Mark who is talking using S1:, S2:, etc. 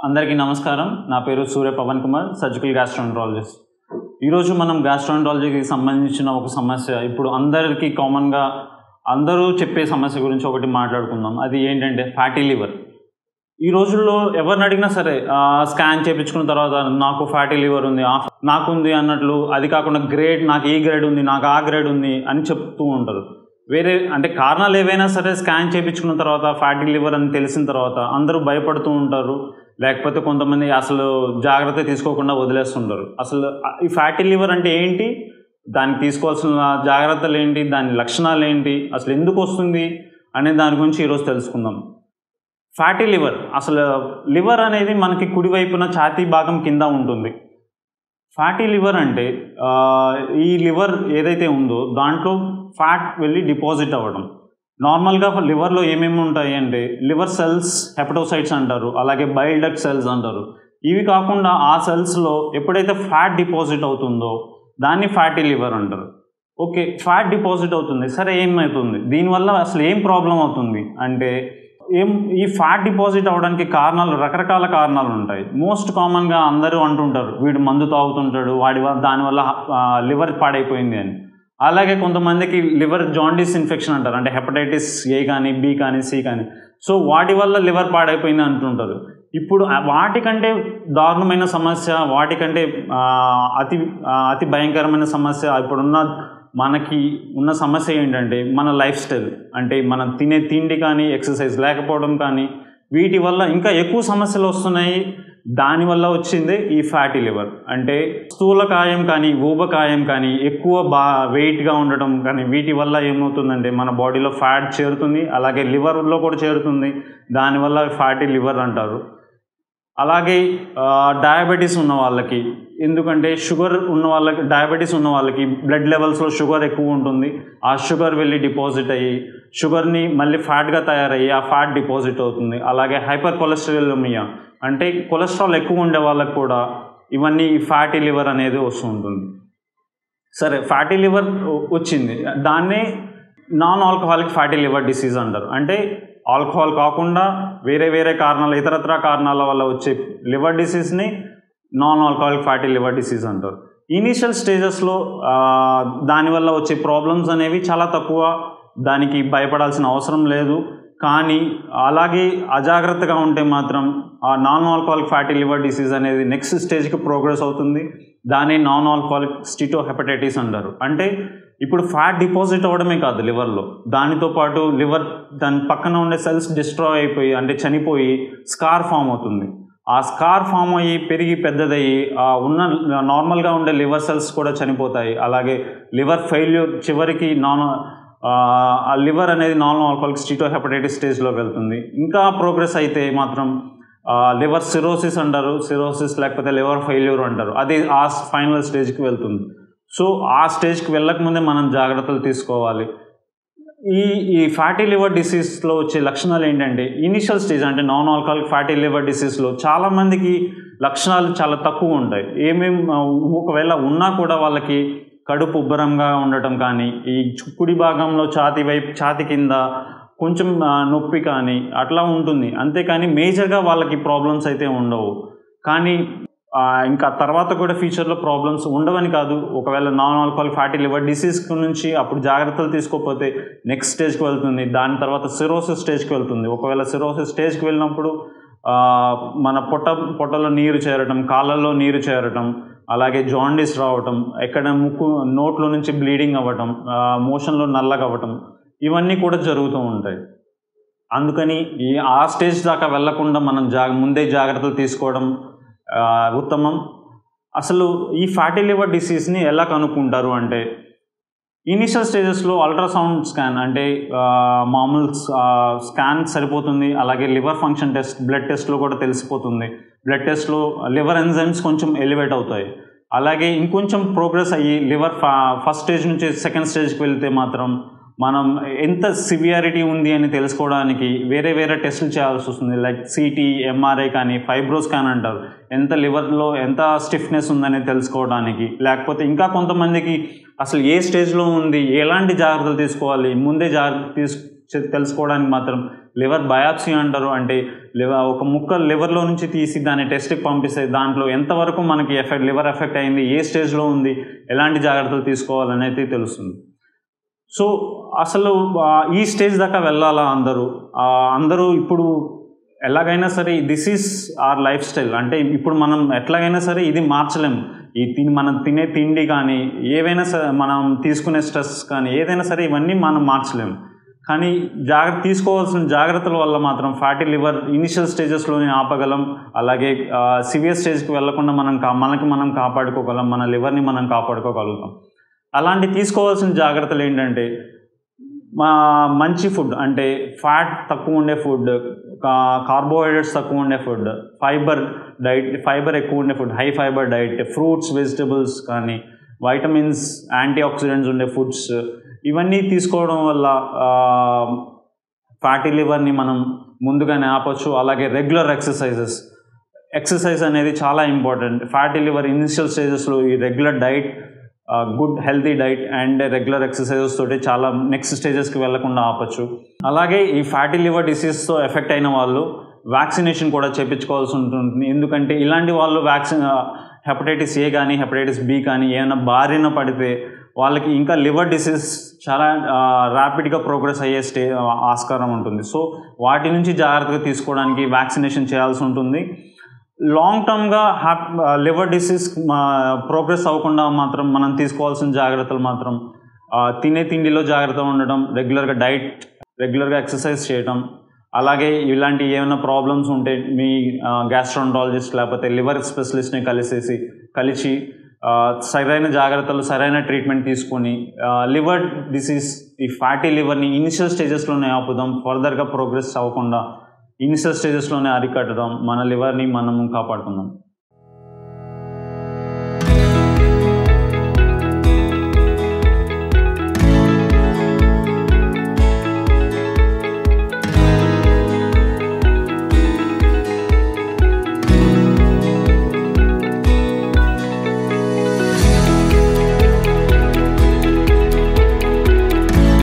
S1: అందరికీ నమస్కారం నా పేరు సూర్య పవన్ కుమార్ సర్జికల్ గ్యాస్ట్రాంట్రాలజిస్ట్ ఈరోజు మనం గ్యాస్ట్రాంట్రాలజీకి సంబంధించిన ఒక సమస్య ఇప్పుడు అందరికీ కామన్గా అందరూ చెప్పే సమస్య గురించి ఒకటి మాట్లాడుకుందాం అది ఏంటంటే ఫ్యాటీ లివర్ ఈ రోజుల్లో ఎవరిని అడిగినా సరే స్కాన్ చేయించుకున్న తర్వాత నాకు ఫ్యాటీ లివర్ ఉంది ఆ నాకుంది అన్నట్లు అది కాకుండా గ్రేడ్ నాకు ఈ గ్రేడ్ ఉంది నాకు ఆ గ్రేడ్ ఉంది అని చెప్తూ ఉంటారు వేరే అంటే కారణాలు ఏవైనా సరే స్కాన్ చేయించుకున్న తర్వాత ఫ్యాటీ లివర్ అని తెలిసిన తర్వాత అందరూ భయపడుతూ ఉంటారు లేకపోతే కొంతమంది అసలు జాగ్రత్త తీసుకోకుండా వదిలేస్తుంటారు అసలు ఈ ఫ్యాటీ లివర్ అంటే ఏంటి దానికి తీసుకోవాల్సిన జాగ్రత్తలు ఏంటి దాని లక్షణాలు ఏంటి అసలు ఎందుకు వస్తుంది అనే దాని గురించి ఈరోజు తెలుసుకుందాం ఫ్యాటీ లివర్ అసలు లివర్ అనేది మనకి కుడివైపున ఛాతీ భాగం కింద ఉంటుంది ఫ్యాటీ లివర్ అంటే ఆ, ఈ లివర్ ఏదైతే ఉందో దాంట్లో ఫ్యాట్ వెళ్ళి డిపాజిట్ అవ్వడం నార్మల్గా లివర్లో ఏమేమి ఉంటాయి అంటే లివర్ సెల్స్ హెపటోసైట్స్ అంటారు అలాగే బైల్ డక్ట్ సెల్స్ అంటారు ఇవి కాకుండా ఆ సెల్స్లో ఎప్పుడైతే ఫ్యాట్ డిపాజిట్ అవుతుందో దాన్ని ఫ్యాటీ లివర్ అంటారు ఓకే ఫ్యాట్ డిపాజిట్ అవుతుంది సరే ఏమవుతుంది దీనివల్ల అసలు ఏం ప్రాబ్లం అవుతుంది అంటే ఏం ఈ ఫ్యాట్ డిపాజిట్ అవ్వడానికి కారణాలు రకరకాల కారణాలు ఉంటాయి మోస్ట్ కామన్గా అందరూ అంటుంటారు వీడు మందు తాగుతుంటాడు వాడి వల్ల దానివల్ల లివర్ పాడైపోయింది అని అలాగే కొంతమందికి లివర్ జాండీస్ ఇన్ఫెక్షన్ అంటారు అంటే హెపటైటిస్ ఏ కానీ బి కానీ సి కానీ సో వాటి వల్ల లివర్ పాడైపోయింది అంటుంటారు ఇప్పుడు ఆ వాటికంటే దారుణమైన సమస్య వాటికంటే ఆ, అతి ఆ, అతి భయంకరమైన సమస్య ఇప్పుడున్న మనకి ఉన్న సమస్య ఏంటంటే మన లైఫ్ స్టైల్ అంటే మనం తినే తిండి కానీ ఎక్సర్సైజ్ లేకపోవడం కానీ వీటి వల్ల ఇంకా ఎక్కువ సమస్యలు వస్తున్నాయి దానివల్ల వచ్చింది ఈ ఫ్యాటీ లివర్ అంటే స్థూలకాయం కానీ ఊబకాయం కానీ ఎక్కువ బా వెయిట్గా ఉండటం కానీ వీటి వల్ల ఏమవుతుందంటే మన బాడీలో ఫ్యాట్ చేరుతుంది అలాగే లివర్లో కూడా చేరుతుంది దానివల్ల ఫ్యాటీ లివర్ అంటారు అలాగే డయాబెటీస్ ఉన్న వాళ్ళకి ఎందుకంటే షుగర్ ఉన్న వాళ్ళకి డయాబెటీస్ ఉన్న వాళ్ళకి బ్లడ్ లెవెల్స్లో షుగర్ ఎక్కువ ఉంటుంది ఆ షుగర్ వెళ్ళి డిపాజిట్ అయ్యి షుగర్ని మళ్ళీ ఫ్యాట్గా తయారయ్యి ఆ ఫ్యాట్ డిపాజిట్ అవుతుంది అలాగే హైపర్ కొలెస్ట్రాలమియా అంటే కొలెస్ట్రాల్ ఎక్కువ ఉండే వాళ్ళకి కూడా ఇవన్నీ ఫ్యాటీ లివర్ అనేది వస్తూ ఉంటుంది సరే ఫ్యాటీ లివర్ వచ్చింది దాన్నే non alcoholic fatty liver disease అంటారు అంటే ఆల్కహాల్ కాకుండా వేరే వేరే కారణాలు ఇతరత్ర కారణాల వల్ల వచ్చే liver డిసీజ్ని non alcoholic fatty liver disease అంటారు ఇనీషియల్ స్టేజెస్లో దానివల్ల వచ్చే ప్రాబ్లమ్స్ అనేవి చాలా తక్కువ దానికి భయపడాల్సిన అవసరం లేదు కానీ అలాగే అజాగ్రత్తగా ఉంటే మాత్రం ఆ non alcoholic fatty liver disease అనేది నెక్స్ట్ స్టేజ్కి ప్రోగ్రెస్ అవుతుంది దాన్ని నాన్ ఆల్కహాలిక్ స్టిటో హెపటైటిస్ అంటారు అంటే ఇప్పుడు ఫ్యాట్ డిపాజిట్ అవ్వడమే కాదు లివర్లో దానితో పాటు లివర్ దాని పక్కన ఉండే సెల్స్ డిస్ట్రాయ్ అయిపోయి అంటే చనిపోయి స్కార్ ఫామ్ అవుతుంది ఆ స్కార్ ఫామ్ అయ్యి పెరిగి పెద్దదయ్యి ఆ ఉన్న నార్మల్గా ఉండే లివర్ సెల్స్ కూడా చనిపోతాయి అలాగే లివర్ ఫెయిల్యూర్ చివరికి నాన్ ఆ లివర్ అనేది నాన్ ఆల్కహాలిక్ స్టీటో హెపటైటిస్ స్టేజ్లోకి వెళ్తుంది ఇంకా ప్రోగ్రెస్ అయితే మాత్రం లివర్ సిరోసిస్ అంటారు సిరోసిస్ లేకపోతే లివర్ ఫెయిల్యూర్ అంటారు అది ఆ ఫైనల్ స్టేజ్కి వెళ్తుంది సో ఆ స్టేజ్కి వెళ్ళకముందే మనం జాగ్రత్తలు తీసుకోవాలి ఈ ఈ ఫ్యాటీ లివర్ డిసీజ్లో వచ్చే లక్షణాలు ఏంటంటే ఇనిషియల్ స్టేజ్ అంటే నాన్ ఆల్కహాలిక్ ఫ్యాటీ లివర్ డిసీజ్లో చాలామందికి లక్షణాలు చాలా తక్కువ ఉంటాయి ఏమేం ఒకవేళ ఉన్నా కూడా వాళ్ళకి కడుపు ఉబ్బరంగా ఉండటం కానీ ఈ కుడి భాగంలో ఛాతి వైపు ఛాతి కింద కొంచెం ఆ, నొప్పి కానీ అట్లా ఉంటుంది అంతేకాని మేజర్గా వాళ్ళకి ప్రాబ్లమ్స్ అయితే ఉండవు కానీ ఆ, ఇంకా తర్వాత కూడా ఫ్యూచర్లో ప్రాబ్లమ్స్ ఉండవని కాదు ఒకవేళ non alcohol fatty liver disease నుంచి అప్పుడు జాగ్రత్తలు తీసుకోకపోతే నెక్స్ట్ స్టేజ్కి వెళ్తుంది దాని తర్వాత సిరోసిస్ స్టేజ్కి వెళ్తుంది ఒకవేళ సిరోసిస్ స్టేజ్కి వెళ్ళినప్పుడు ఆ, మన పొట్ట పొట్టలో నీరు చేరటం కాళ్ళల్లో నీరు చేరటం అలాగే జాండీస్ రావటం ఎక్కడ ముక్కు నోట్లో నుంచి బ్లీడింగ్ అవ్వటం మోషన్లో నల్లగా అవ్వటం ఇవన్నీ కూడా జరుగుతూ ఉంటాయి అందుకని ఈ ఆ స్టేజ్ దాకా వెళ్లకుండా మనం జా ముందే జాగ్రత్తలు తీసుకోవడం ఆ, ఉత్తమం అసలు ఈ ఫ్యాటీ లివర్ డిసీజ్ని ఎలా కనుక్కుంటారు అంటే ఇనిషియల్ స్టేజెస్లో అల్ట్రాసౌండ్ స్కాన్ అంటే ఆ, మామూలు ఆ, స్కాన్ సరిపోతుంది అలాగే లివర్ ఫంక్షన్ టెస్ట్ బ్లడ్ టెస్ట్లో కూడా తెలిసిపోతుంది బ్లడ్ టెస్ట్లో లివర్ ఎంజైమ్స్ కొంచెం ఎలివేట్ అవుతాయి అలాగే ఇంకొంచెం ప్రోగ్రెస్ అయ్యి లివర్ ఫస్ట్ స్టేజ్ నుంచి సెకండ్ స్టేజ్కి వెళ్తే మాత్రం మనం ఎంత సివియారిటీ ఉంది అని తెలుసుకోవడానికి వేరే వేరే టెస్టులు చేయాల్సి వస్తుంది లైక్ సిటీ ఎంఆర్ఐ కానీ ఫైబ్రో స్కాన్ అంటారు ఎంత లివర్లో ఎంత స్టిఫ్నెస్ ఉందని తెలుసుకోవడానికి లేకపోతే ఇంకా కొంతమందికి అసలు ఏ స్టేజ్లో ఉంది ఎలాంటి జాగ్రత్తలు తీసుకోవాలి ముందే జాగ్రత్త తీసు చె- తెలుసుకోవడానికి మాత్రం లివర్ బయాప్సీ అంటారు అంటే లివర్ ఒక ముక్క లివర్లో నుంచి తీసి దాన్ని టెస్ట్కి పంపిస్తే దాంట్లో ఎంతవరకు మనకి ఎఫెక్ట్ లివర్ ఎఫెక్ట్ అయింది ఏ స్టేజ్లో ఉంది ఎలాంటి జాగ్రత్తలు తీసుకోవాలనేది తెలుస్తుంది సో అసలు ఆ, ఈ స్టేజ్ దాకా వెళ్ళాలా అందరూ ఆ, అందరూ ఇప్పుడు ఎలాగైనా సరే this is our lifestyle అంటే ఇప్పుడు మనం ఎట్లాగైనా సరే ఇది మార్చలేం ఈ తిని మనం తినే తిండి కానీ ఏవైనా సరే మనం తీసుకునే స్ట్రెస్ కానీ ఏదైనా సరే ఇవన్నీ మనం మార్చలేం కానీ జాగ్రత్త తీసుకోవాల్సిన జాగ్రత్తల వల్ల మాత్రం ఫ్యాటీ లివర్ ఇనిషియల్ స్టేజెస్లోనే ఆపగలం అలాగే సివియర్ స్టేజ్కి వెళ్లకుండా మనం కా మనకి మనం కాపాడుకోగలం మన లివర్ని మనం కాపాడుకోగలుగుతాం అలాంటి తీసుకోవాల్సిన జాగ్రత్తలు ఏంటంటే మా మంచి ఫుడ్ అంటే ఫ్యాట్ తక్కువ ఉండే ఫుడ్ కార్బోహైడ్రేట్స్ తక్కువ ఉండే ఫుడ్ ఫైబర్ డైట్ ఫైబర్ ఎక్కువ ఉండే food high fibre diet fruits vegetables కానీ వైటమిన్స్ యాంటీ ఆక్సిడెంట్స్ ఉండే ఫుడ్స్ ఇవన్నీ తీసుకోవడం వల్ల ఫ్యాటీ లివర్ని మనం ముందుగానే ఆపొచ్చు అలాగే రెగ్యులర్ ఎక్సర్సైజెస్ ఎక్సర్సైజ్ అనేది చాలా ఇంపార్టెంట్ ఫ్యాటీ లివర్ ఇనిషియల్ స్టేజెస్లో ఈ regular diet good healthy diet and regular exercises తోటి చాలా నెక్స్ట్ స్టేజెస్కి వెళ్లకుండా ఆపచ్చు అలాగే ఈ ఫ్యాటీ లివర్ డిసీజ్తో ఎఫెక్ట్ అయిన వాళ్ళు వ్యాక్సినేషన్ కూడా చేయించుకోవాల్సి ఉంటుంది ఎందుకంటే ఇలాంటి వాళ్ళు వ్యాక్సిన్ హెపటైటిస్ ఏ కానీ హెపటైటిస్ బి కానీ ఏమైనా బారిన పడితే వాళ్ళకి ఇంకా లివర్ డిసీజ్ చాలా ర్యాపిడ్గా ప్రోగ్రెస్ అయ్యే స్టే ఆస్కారం ఉంటుంది సో వాటి నుంచి జాగ్రత్తగా తీసుకోవడానికి వ్యాక్సినేషన్ చేయాల్సి ఉంటుంది లాంగ్ టర్మ్గా హ్యాప్ లివర్ డిసీజ్ ప్రోగ్రెస్ అవ్వకుండా మాత్రం మనం తీసుకోవాల్సిన జాగ్రత్తలు మాత్రం ఆ, తినే తిండిలో జాగ్రత్త ఉండడం రెగ్యులర్గా డైట్ రెగ్యులర్గా ఎక్సర్సైజ్ చేయడం అలాగే ఇలాంటి ఏమైనా ప్రాబ్లమ్స్ ఉంటే మీ గ్యాస్ట్రాంటాలజిస్ట్ లేకపోతే లివర్ స్పెషలిస్ట్ని కలిసేసి కలిసి ఆ, సరైన జాగ్రత్తలు సరైన ట్రీట్మెంట్ తీసుకొని లివర్ డిసీజ్ ఈ ఫ్యాటీ లివర్ని ఇనిషియల్ స్టేజెస్లోనే ఆపుదాం ఫర్దర్గా ప్రోగ్రెస్ అవ్వకుండా ఇనిషియల్ స్టేజెస్లోనే అరికట్టడం మన లివర్ని మనం కాపాడుకుందాం